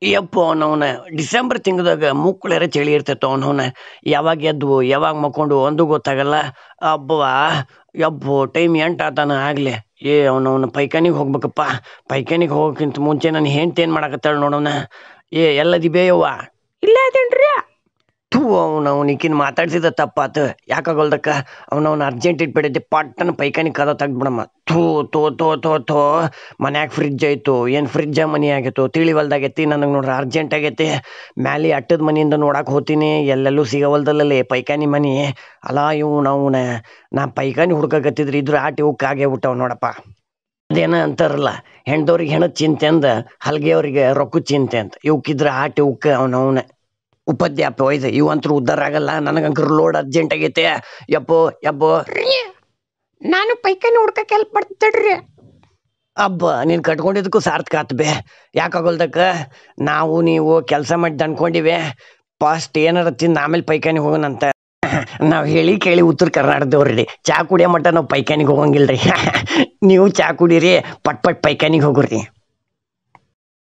ಯಪ್ಪ ಅವನವನ ಡಿಸೆಂಬರ್ ತಿಂಗಳದಾಗ ಮುಕ್ಕುಳೆರ ಚಳಿ ಇರ್ತೈತೆ ಅವನವನ ಯಾವಾಗ ಎದ್ವು ಯಾವಾಗ ಮಕ್ಕೊಂಡು ಒಂದು ಗೊತ್ತಾಗಲ್ಲ ಅಬ್ಬವಾ ಯಬ್ಬು ಟೈಮ್ ಎಂಟು ಆತಾನ ಆಗ್ಲಿ ಏ ಅವನವನ ಪೈಖಾನಿಗೆ ಹೋಗ್ಬೇಕಪ್ಪ ಪೈಖಾನಿಗೆ ಹೋಗೋಕ್ಕಿಂತ ಮುಂಚೆ ನನ್ನ ಹೆಂಡ್ತಿ ಏನು ಮಾಡಕತ್ತಾಳ ನೋಡವನ ಏ ಎಲ್ಲದಿ ಬೇಯವ್ವ ಇಲ್ಲ ಅದೇನ್ರಿ ಥೂ ಅವನವನ್ ಈಕಿನ ಮಾತಾಡ್ಸಿದ ತಪ್ಪಾತು ಯಾಕಾಗಲ್ದಕ್ಕ ಅವನವನ ಅರ್ಜೆಂಟ್ ಇಟ್ಬಿಡೈತಿ ಪಟ್ಟನ ಪೈಖಾನಿ ಕದ ತೆಗ್ದ್ಬಿಡಮ್ಮ ಥೂ ತೋ ತೋ ತೋ ಥೋ ಮನ್ಯಾಗ ಫ್ರಿಜ್ ಐತು ಏನು ಫ್ರಿಜ್ಜ ಮನಿ ಆಗೈತು ತಿಳಿವಲ್ದಾಗೈತಿ ನನಗೆ ನೋಡ್ರಿ ಅರ್ಜೆಂಟ್ ಆಗೈತಿ ಮ್ಯಾಲೆ ಅಟ್ಟದ ಮನಿಯಿಂದ ನೋಡಕ್ಕೆ ಹೋಗ್ತೀನಿ ಎಲ್ಲೆಲ್ಲೂ ಸಿಗವಲ್ದಲ್ಲೇ ಪೈಖಾನಿ ಮನಿ ಅಲ್ಲ ಇವು ನಾವು ನಾ ಪೈಖಾನಿ ಹುಡ್ಕಕತ್ತಿದ್ರಿ ಇದ್ರ ಆಟಿ ಉಕ್ಕ ಆಗೇ ಬಿಟ್ಟವ್ ನೋಡಪ್ಪ ಅದೇನ ಅಂತಾರಲ್ಲ ಹೆಣ್ದವ್ರಿಗೆ ಹೆಣದ ಚಿಂತೆ ಅಂದ ಹಲ್ಗೆಯವ್ರಿಗೆ ರೊಕ್ಕ ಚಿಂತೆ ಅಂತ ಇವಕ್ಕಿದ್ರ ಆಟಿ ಉಕ್ಕ ಅವನವನ ಉಪದ್ಯಾಪ ಒಯ್ದು ಇವಂತ್ರು ಉದ್ಧಾರ ಆಗಲ್ಲ ನನಗಂಕರ್ ಲೋಡ್ ಅರ್ಜೆಂಟ್ ಆಗೈತೆ ಯಪ್ಪೋ ಯಪ್ಪೋ ನಾನು ಪೈಕಾನಿ ಹುಡ್ಕಕ್ಕೆ ಹೆಲ್ಪ್ ಮಾಡ್ತಿಡ್ರಿ ಅಬ್ಬ ನೀನು ಕಟ್ಕೊಂಡಿದ್ದಕ್ಕೂ ಸಾರ್ಥಕ ಆತ್ ಬೇ ಯಾಕಾಗಲ್ದಕ್ಕ ನಾವು ನೀವು ಕೆಲಸ ಮಾಡಿ ಅನ್ಕೊಂಡಿವೆ ಫಸ್ಟ್ ಏನಾರ ತಿಂದು ಆಮೇಲೆ ಪೈಖಾನಿಗೆ ಹೋಗೋಣಂತ ನಾವು ಹೇಳಿ ಕೇಳಿ ಉತ್ತರ ಕರ್ನಾಟಕದವ್ರಿ ಚಾ ಕುಡಿಯೋ ಮಟ್ಟ ನಾವು ಪೈಖಾನಿಗೆ ಹೋಗಂಗಿಲ್ರಿ ನೀವು ಚಾ ಕುಡೀರಿ ಪಟ್ ಪಟ್ ಪೈಖಾನಿಗೆ ಹೋಗ್ರಿ